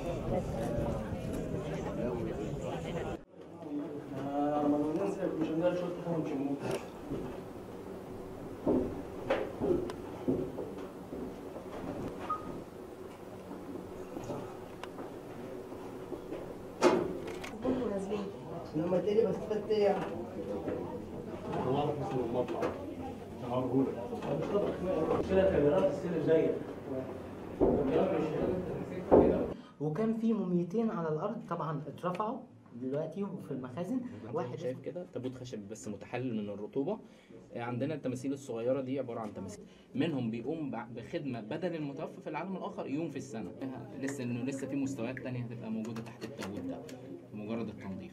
لما ننزل مش هنلاقي شويه تخون مش هنموت كنتوا نازلين لما تاني بستفدت ايه يعني؟ كده كاميرات السن الضيق وكان في موميتين على الارض طبعا اترفعوا دلوقتي وفي المخازن واحد شايف كده تابوت خشب بس متحلل من الرطوبه آه، عندنا التماثيل الصغيره دي عباره عن تماثيل منهم بيقوم بع- بخدمه بدل المتوفى في العالم الاخر يوم في السنه لسه انه لسه في مستويات تانية هتبقى موجوده تحت التابوت ده مجرد التنظيف